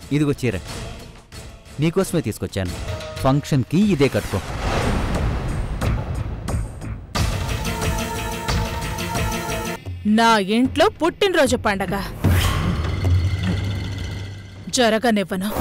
ఇదిగో చీర నీకోసమే తీసుకొచ్చాను ఫంక్షన్కి ఇదే కట్టుకో నా ఇంట్లో పుట్టినరోజు పండగ జరగనివ్వను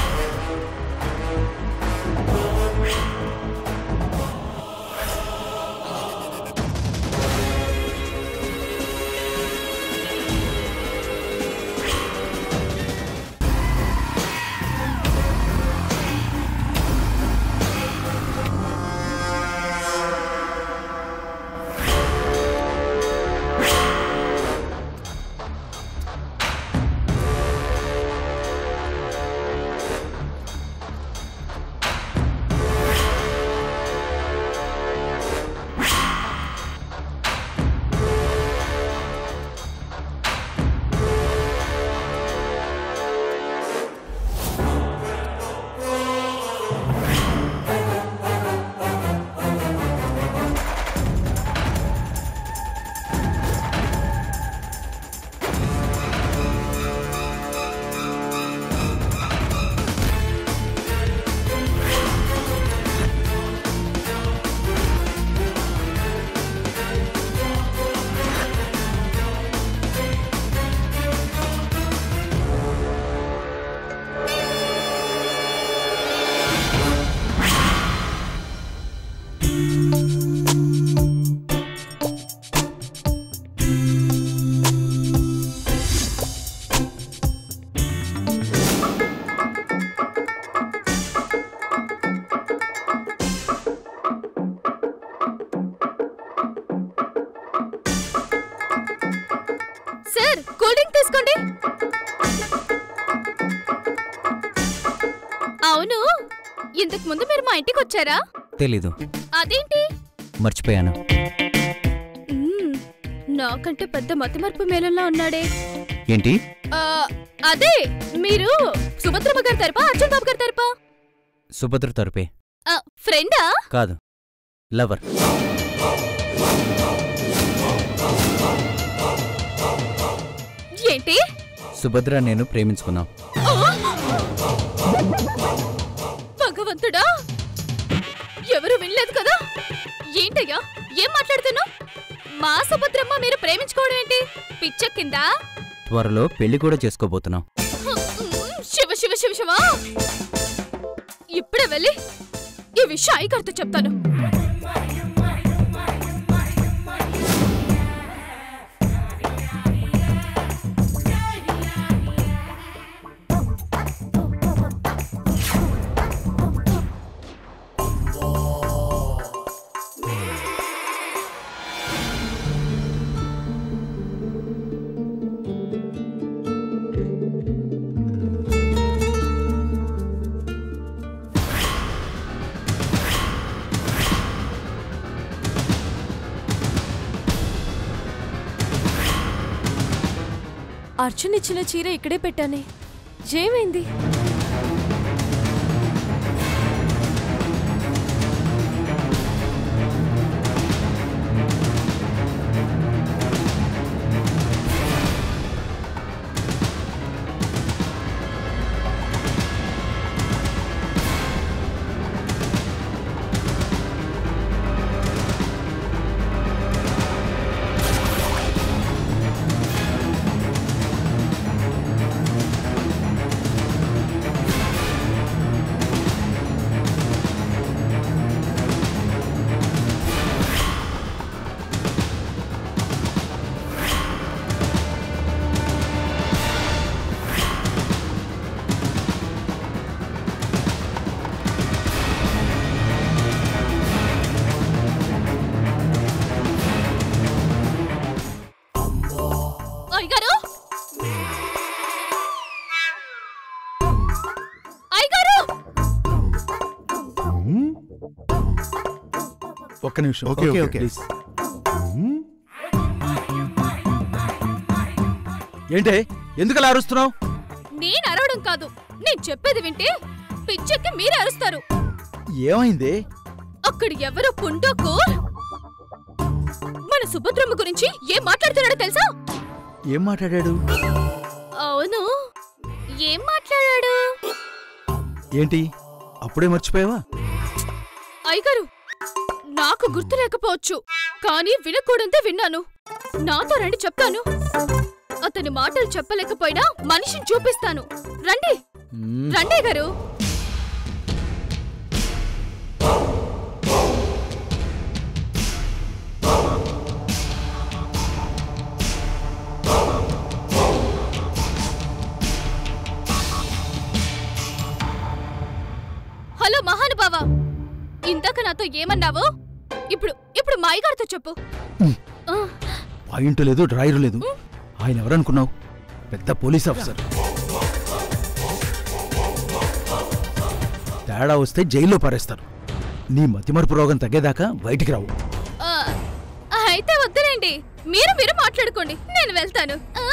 సార్ కూల్ డ్రింక్ తీసుకోండి అవును ఇంతకు ముందు మీరు మా ఇంటికి వచ్చారా తెలీదు అదేంటి మర్చిపోయాను మ్మ్, నాకంటే పెద్ద మతిమరుపు మేళంలా ఉన్నాడే ఏంటి ఆ, అదే మీరు సుభద్రమ్మ గారి తరపా అర్జున్ బాబు గారి తరపా సుభద్ర తరపే ఆ, ఫ్రెండా కాదు లవర్ ఏంటి సుభద్ర నేను ప్రేమించుకున్నాం భగవంతుడా ఎవరు వినలేదు కదా ఏంటయ్యా ఏం మాట్లాడుతున్నావు మా సుభద్రమ్మ మీరు ప్రేమించుకోవడం ఏంటి పిచ్చ కింద త్వరలో పెళ్లి కూడా చేసుకోబోతున్నాం శివ శివ శివ శివ ఇప్పుడే వెళ్ళి ఈ విషయం అయ్యగారితో చెప్తాను అర్జున్ ఇచ్చిన చీర ఇక్కడే పెట్టానే ఏమైంది అయ్యగారు అయ్యగారు ఒక్క నిమిషం ఓకే, ఓకే. ప్లీజ్ ఏంటే ఎందుకు అలా అరుస్తున్నావు నేను అరవడం కాదు నేను చెప్పేది వింటే పిచ్చెక్కి మీరే అరుస్తారు ఏమైంది అక్కడ ఎవరో పుండోకు మన సుభద్రమ్మ గురించి ఏం మాట్లాడుతున్నాడో తెలుసా ఏం మాట్లాడాడు అవును ఏం మాట్లాడాడు ఏంటి అప్పుడే మర్చిపోయావా అయ్యగారు నాకు గుర్తు లేకపోవచ్చు కానీ వినకూడంతే విన్నాను నాతో రండి చెప్తాను అతని మాటలు చెప్పలేకపోయినా మనిషిని చూపిస్తాను రండి మ్మ్. రండి గారు హలో మహానుభావ ఇందాక నాతో ఏమన్నావు ఇప్పుడు ఇప్పుడు మా అయ్యగారితో చెప్పు ఆ, పాయింట్ లేదు డ్రాయరు లేదు ఆయన ఎవరనుకున్నావు పెద్ద పోలీస్ ఆఫీసర్ తేడా వస్తే జైల్లో పారేస్తారు నీ మతిమరుపు రోగం తగ్గేదాకా బయటికి రావు ఆ, అయితే వద్దులేండి మీరు మీరు మాట్లాడుకోండి నేను వెళ్తాను ఆ?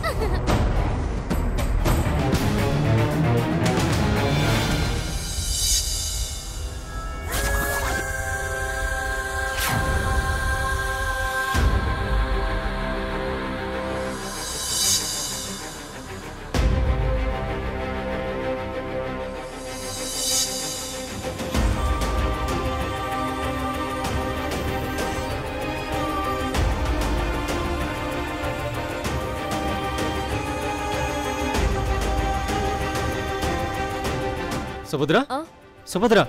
సుభద్ర ఆ? సుభద్ర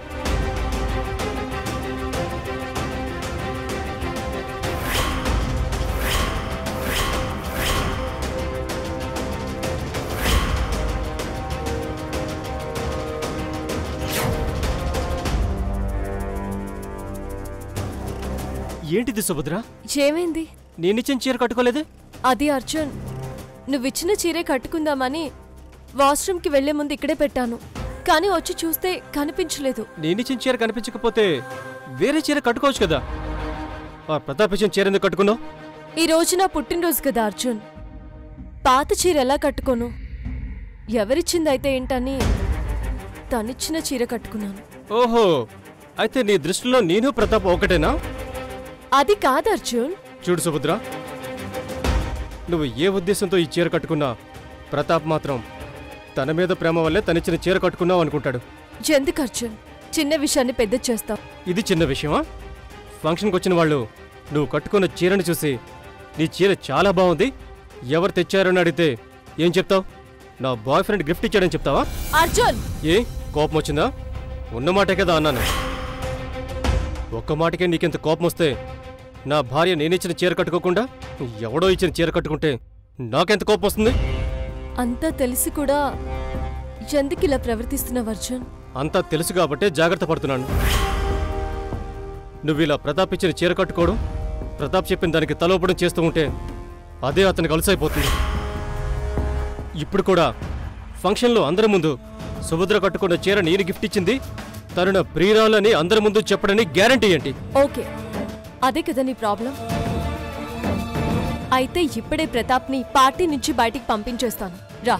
ఏంటిది సుభద్ర ఏమైంది నేనిచ్చిన చీర కట్టుకోలేదే అది అర్జున్ నువ్విచ్చిన చీరే కట్టుకుందామని వాష్రూమ్కి వెళ్లే ముందు ఇక్కడే పెట్టాను కానీ వచ్చి చూస్తే కనిపించలేదు నేనిచ్చిన చీర కనిపించకపోతే వేరే చీర కట్టుకోవచ్చు కదా ఆ ప్రతాప్ ఇచ్చిన చీర ఎందుకు కట్టుకున్నావు ఈ రోజు నా పుట్టినరోజు కదా అర్జున్ పాత చీర ఎలా కట్టుకోను ఎవరిచ్చిందైతే ఏంటని తనిచ్చిన చీర కట్టుకున్నాను ఓహో అయితే నీ దృష్టిలో నేను ప్రతాప్ ఒకటేనా అది కాదు అర్జున్ చూడు సుభద్ర నువ్వు ఏ ఉద్దేశంతో ఈ చీర కట్టుకున్నా ప్రతాప్ మాత్రం తన మీద ప్రేమ వల్లే తనిచ్చిన చీర కట్టుకున్నావు అనుకుంటాడు ఎందుకు అర్జున్ చిన్న విషయాన్ని పెద్ద చేస్తావు ఇది చిన్న విషయమా ఫంక్షన్కి వచ్చిన వాళ్ళు నువ్వు కట్టుకున్న చీరను చూసి నీ చీర చాలా బాగుంది ఎవరు తెచ్చారని అడిగితే ఏం చెప్తావు నా బాయ్ ఫ్రెండ్ గిఫ్ట్ ఇచ్చాడని చెప్తావా అర్జున్ ఏ కోపం వచ్చిందా ఉన్న మాటే కదా అన్నాను ఒక్క మాటకే నీకెంత కోపం వస్తే నా భార్య నేనిచ్చిన చీర కట్టుకోకుండా ఎవడో ఇచ్చిన చీర కట్టుకుంటే నాకెంత కోపం వస్తుంది అంతా తెలిసి కూడా ఎందుకు ఇలా ప్రవర్తిస్తున్నావు అర్జున్ అంతా తెలుసు కాబట్టే జాగ్రత్త పడుతున్నాను నువ్వు ఇలా ప్రతాప్ ఇచ్చిన చీర కట్టుకోవడం ప్రతాప్ చెప్పిన దానికి తలోపడం చేస్తూ ఉంటే అదే అతనికి అలసైపోతుంది ఇప్పుడు కూడా ఫంక్షన్లో అందరి ముందు సుభద్ర కట్టుకున్న చీర నేను గిఫ్ట్ ఇచ్చింది తను నా ప్రియురాలని అందరి ముందు చెప్పడని గ్యారంటీ ఏంటి ఓకే అదే కదా నీ ప్రాబ్లం అయితే ఇప్పుడే ప్రతాప్ని పార్టీ నుంచి బయటికి పంపించేస్తాను రా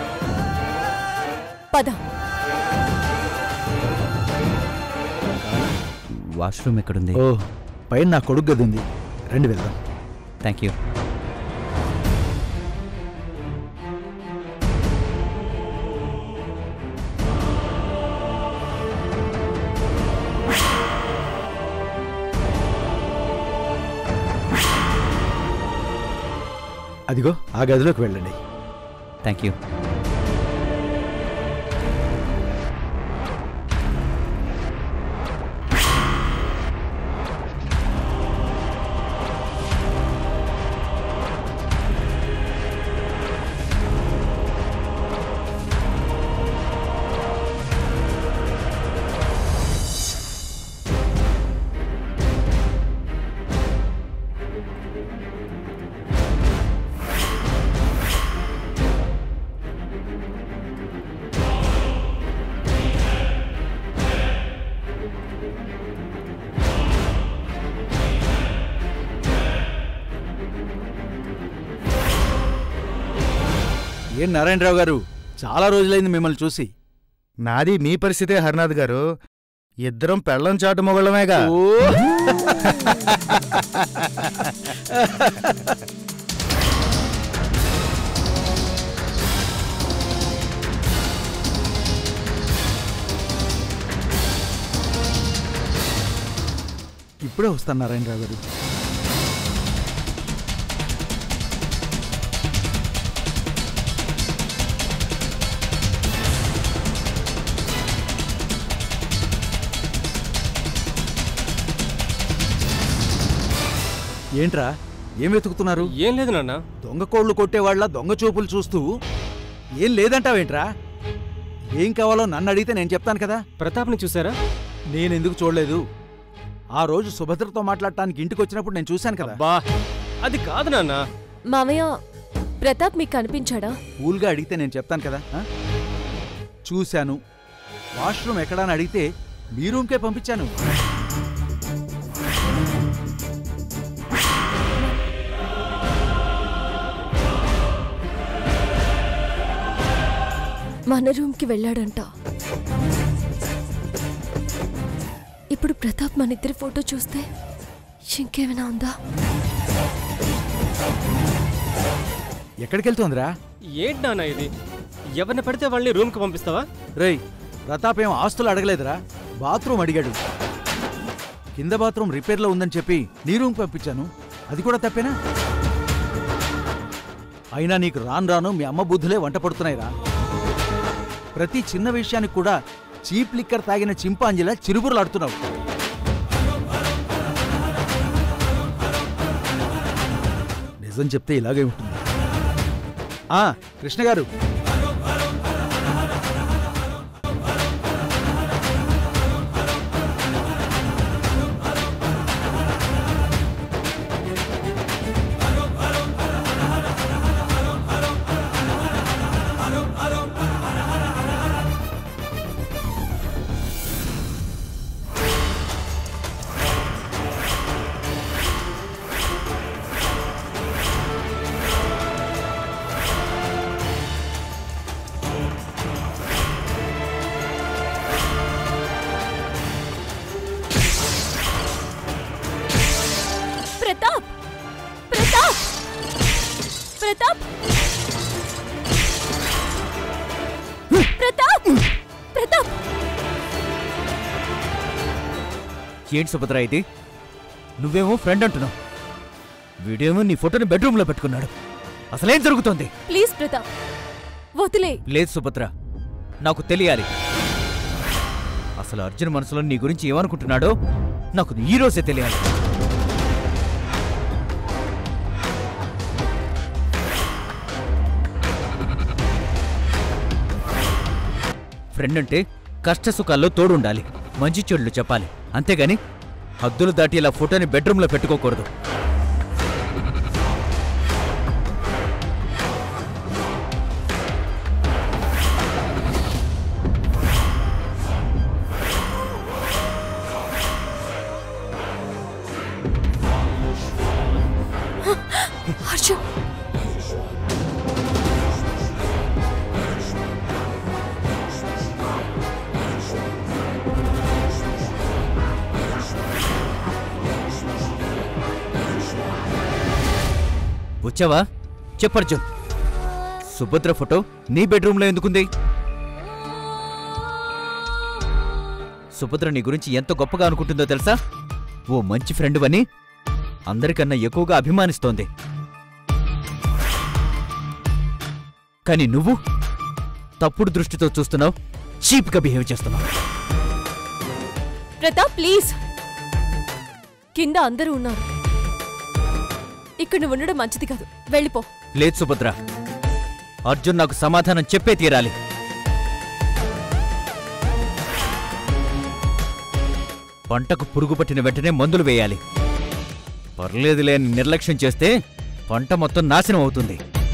పద వాష్రూమ్ ఎక్కడుంది ఓ పైన నా కొడుకు గది ఉంది రండి వెళ్దాం థ్యాంక్ యూ అదిగో ఆ గదిలోకి వెళ్ళండి థ్యాంక్ యూ ఏం నారాయణరావు గారు చాలా రోజులైంది మిమ్మల్ని చూసి నాది మీ పరిస్థితే హరినాథ్ గారు ఇద్దరం పెళ్ళం చాటు మొగళ్ళమేగా ఓ ఇప్పుడే వస్తాను నారాయణరావు గారు ఏంట్రా ఏం వెతుకుతున్నారు ఏం లేదు నాన్న దొంగ కోళ్ళు కొట్టేవాళ్ళ దొంగ చూపులు చూస్తూ ఏం లేదంటావేంట్రా ఏం కావాలో నన్ను అడిగితే నేను చెప్తాను కదా ప్రతాప్ని చూసారా నేనెందుకు చూడలేదు ఆ రోజు సుభద్రతో మాట్లాడటానికి ఇంటికి వచ్చినప్పుడు నేను చూశాను కదా బా అది కాదు నాన్న మామయ్య ప్రతాప్ మీకు కనిపించాడా కూల్గా అడిగితే నేను చెప్తాను కదా ఆ? చూశాను వాష్రూమ్ ఎక్కడా అని అడిగితే మీ రూమ్కే పంపించాను మన రూమ్కి వెళ్ళాడంట ఇప్పుడు ప్రతాప్ మన ఇద్దరి ఫోటో చూస్తే ఇంకేమైనా ఉందా ఎక్కడికి వెళ్తోందిరా ఏంటి నాన్న ఇది ఎవరిని పడితే వాళ్ళని రూమ్కి పంపిస్తావా రేయ్ ప్రతాప్ ఏం ఆస్తులు అడగలేదురా బాత్రూమ్ అడిగాడు కింద బాత్రూమ్ రిపేర్లో ఉందని చెప్పి నీ రూమ్ పంపించాను అది కూడా తప్పేనా అయినా నీకు రాను రాను మీ అమ్మ బుద్ధులే వంట పడుతున్నాయిరా ప్రతి చిన్న విషయానికి కూడా చీప్ లిక్కర్ తాగిన చింపాంజిలా చిరుబురులాడుతున్నావు నిజం చెప్తే ఇలాగే ఉంటుంది ఆ కృష్ణ గారు ప్రతాప్ ప్రతాప్ ప్రతాప్ ప్రతాప్ ప్రతాప్ ఏంటి సుభద్ర ఇది నువ్వేమో ఫ్రెండ్ అంటున్నావు వీడేమో నీ ఫోటోని బెడ్రూమ్లో పెట్టుకున్నాడు అసలేం జరుగుతోంది ప్లీజ్ ప్రతాప్ వదిలే లేదు సుభద్ర నాకు తెలియాలి అసలు అర్జున్ మనసులో నీ గురించి ఏమనుకుంటున్నాడో నాకు ఈ రోజే తెలియాలి ఫ్రెండ్ అంటే కష్ట సుఖాల్లో తోడుండాలి మంచి చెడులు చెప్పాలి అంతేగాని హద్దులు దాటి ఇలా ఫోటోని బెడ్రూమ్లో పెట్టుకోకూడదు అర్జున్ వచ్చావా చెప్పర్జున్ సుభద్ర ఫోటో నీ బెడ్రూమ్లో ఎందుకుంది సుభద్ర నీ గురించి ఎంత గొప్పగా అనుకుంటుందో తెలుసా ఓ మంచి ఫ్రెండ్ అని అందరికన్నా ఎక్కువగా అభిమానిస్తోంది కానీ నువ్వు తప్పుడు దృష్టితో చూస్తున్నావు చీప్గా బిహేవ్ చేస్తున్నావు ప్రతాప్ ప్లీజ్ కింద అందరూ ఉన్నారు ఇక్కడ నువ్వు ఉండడం మంచిది కాదు వెళ్ళిపో లేదు సుభద్ర అర్జున్ నాకు సమాధానం చెప్పే తీరాలి పంటకు పురుగు పట్టిన వెంటనే మందులు వేయాలి పర్లేదులే అని నిర్లక్ష్యం చేస్తే పంట మొత్తం నాశనం అవుతుంది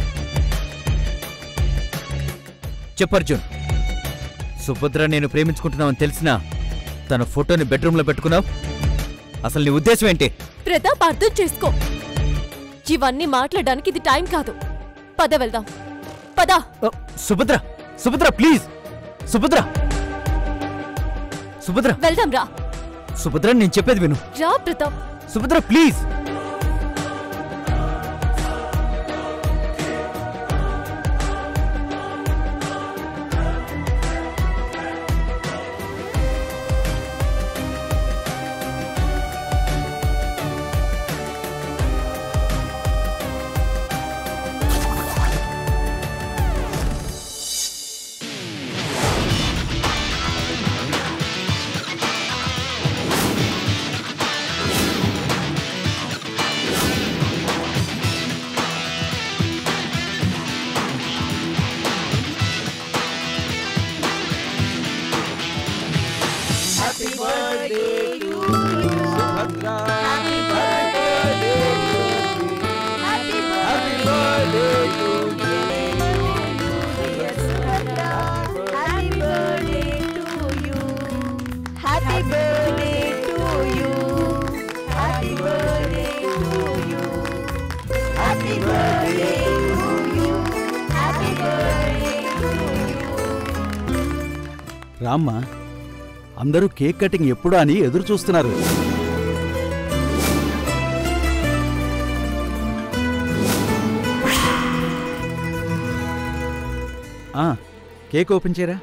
చెప్పర్జున్ సుభద్ర నేను ప్రేమించుకుంటున్నావని తెలిసినా తన ఫోటోని బెడ్రూమ్లో పెట్టుకున్నావు అసలు నీ ఉద్దేశం ఏంటి ప్రతాప్ అర్థం చేసుకో ఇవన్నీ మాట్లాడడానికి ఇది టైం కాదు పద వెళ్దాం పద ఓ, సుభద్ర సుభద్ర ప్లీజ్ సుభద్ర సుభద్ర వెళ్దాం రా సుభద్ర నేను చెప్పేది విను రా ప్రతాప్ సుభద్ర ప్లీజ్ రామ్మా అందరూ కేక్ కటింగ్ ఎప్పుడా అని ఎదురు చూస్తున్నారు ఆ, కేక్ ఓపెన్ చేయరా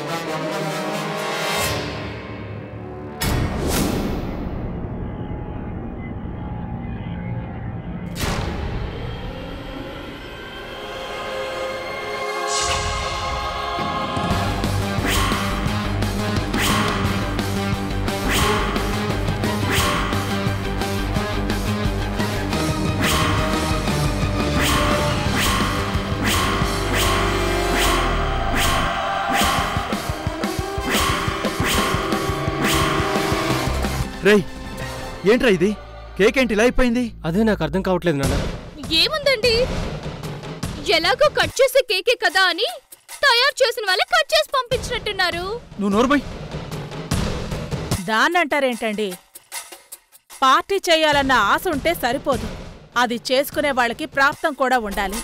రేయ్ ఏంట్రా ఇది కేక్ ఏంటి ఇలా అయిపోయింది అదే నాకు అర్థం కావట్లేదు నాన్న ఏముందండి ఎలాగో కట్ చేసే కేకే కదా అని తయారు చేసిన వాళ్ళే కట్ చేసి పంపించినట్టున్నారు నువ్వు నోర్మై దాన్నంటారేంటండి పార్టీ చేయాలన్న ఆశ ఉంటే సరిపోదు అది చేసుకునే వాళ్ళకి ప్రాప్తం కూడా ఉండాలి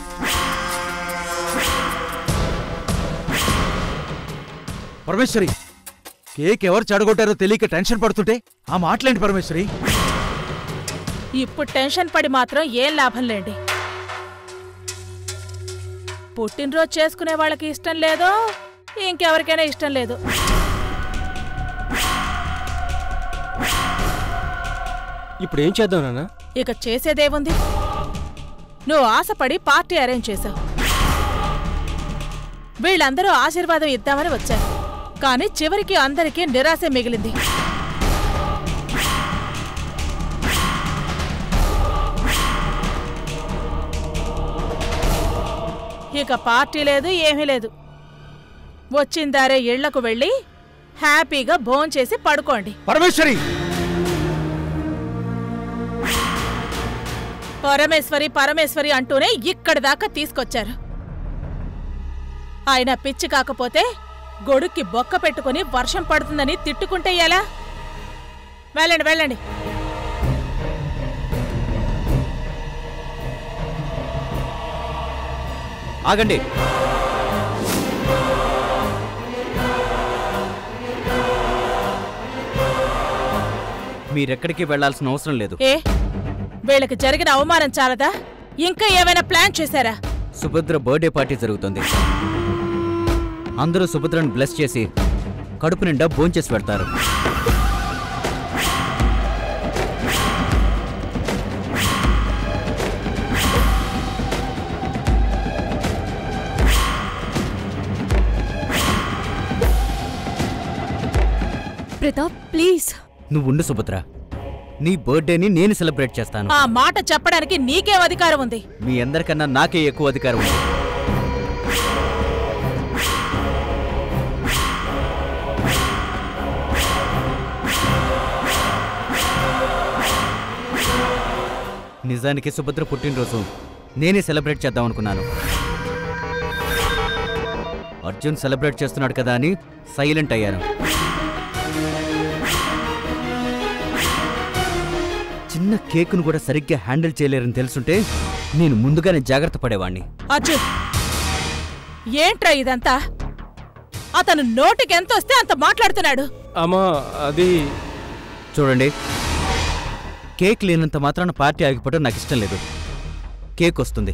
పరమేశ్వరి కేక్ ఎవరు చెడగొట్టారో తెలియక టెన్షన్ పడుతుంటే ఆ మాటలేంటి పరమేశ్వరి ఇప్పుడు టెన్షన్ పడి మాత్రం ఏం లాభం లేండి పుట్టినరోజు చేసుకునే వాళ్ళకి ఇష్టం లేదో ఇంకెవరికైనా ఇష్టం లేదు ఇప్పుడు ఏం చేద్దాం నాన్న ఇక చేసేదేముంది నువ్వు ఆశపడి పార్టీ అరేంజ్ చేశావు వీళ్ళందరూ ఆశీర్వాదం ఇద్దామని వచ్చారు కానీ చివరికి అందరికీ నిరాశ మిగిలింది ఇక పార్టీ లేదు ఏమీ లేదు వచ్చిందారే ఇళ్లకు వెళ్ళి హ్యాపీగా భోంచేసి పడుకోండి పరమేశ్వరి పరమేశ్వరి పరమేశ్వరి అంటూనే ఇక్కడి దాకా తీసుకొచ్చారు ఆయన పిచ్చి కాకపోతే గొడుక్కి బొక్క పెట్టుకుని వర్షం పడుతుందని తిట్టుకుంటే ఎలా వెళ్ళండి వెళ్ళండి ఆగండి మీరెక్కడికి వెళ్లాల్సిన అవసరం లేదు ఏ వీళ్ళకి జరిగిన అవమానం చాలదా ఇంకా ఏమైనా ప్లాన్ చేశారా సుభద్ర బర్త్డే పార్టీ జరుగుతుంది అందరూ సుభద్రను బ్లెస్ చేసి కడుపు నిండా భోంచేసి పెడతారు ప్రతాప్ ప్లీజ్ నువ్వు ఉండు సుభద్ర నీ బర్త్డేని నేను సెలబ్రేట్ చేస్తాను ఆ మాట చెప్పడానికి నీకేం అధికారం ఉంది మీ అందరికన్నా నాకే ఎక్కువ అధికారం ఉంది నిజానికి సుభద్ర పుట్టినరోజు నేనే సెలబ్రేట్ చేద్దాం అనుకున్నాను అర్జున్ సెలబ్రేట్ చేస్తున్నాడు కదా అని సైలెంట్ అయ్యాను చిన్న కేకును కూడా సరిగ్గా హ్యాండిల్ చేయలేరని తెలుసుంటే నేను ముందుగానే జాగ్రత్త పడేవాణ్ణి అర్జున్ ఏంట్రా ఇదంతా అతను నోటికి ఎంత వస్తే అంత మాట్లాడుతున్నాడు అమ్మా అది చూడండి కేక్ లేనంత మాత్రాన పార్టీ ఆగిపోవడం నాకు ఇష్టం లేదు కేక్ వస్తుంది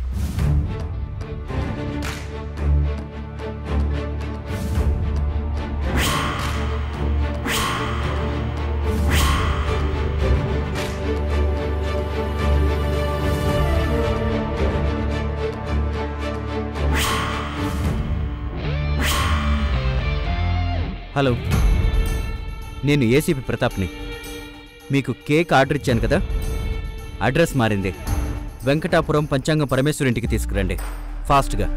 హలో నేను ఏసీపీ ప్రతాప్ని మీకు కేక్ ఆర్డర్ ఇచ్చాను కదా అడ్రస్ మారింది వెంకటాపురం పంచాంగం పరమేశ్వరి ఇంటికి తీసుకురండి ఫాస్ట్గా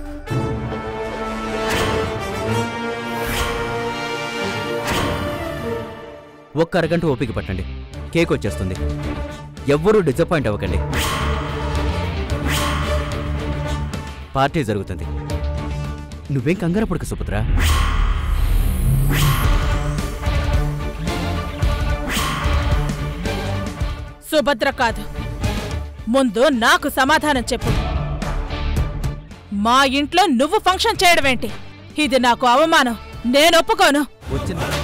ఒక్క అరగంట ఓపిక పట్టండి కేక్ వచ్చేస్తుంది ఎవ్వరూ డిసప్పాయింట్ అవ్వకండి పార్టీ జరుగుతుంది నువ్వేం కంగారు పడకు సుభద్ర సుభద్ర కాదు ముందు నాకు సమాధానం చెప్పు మా ఇంట్లో నువ్వు ఫంక్షన్ చేయడమేంటి ఇది నాకు అవమానం నేను ఒప్పుకోను వచ్చింది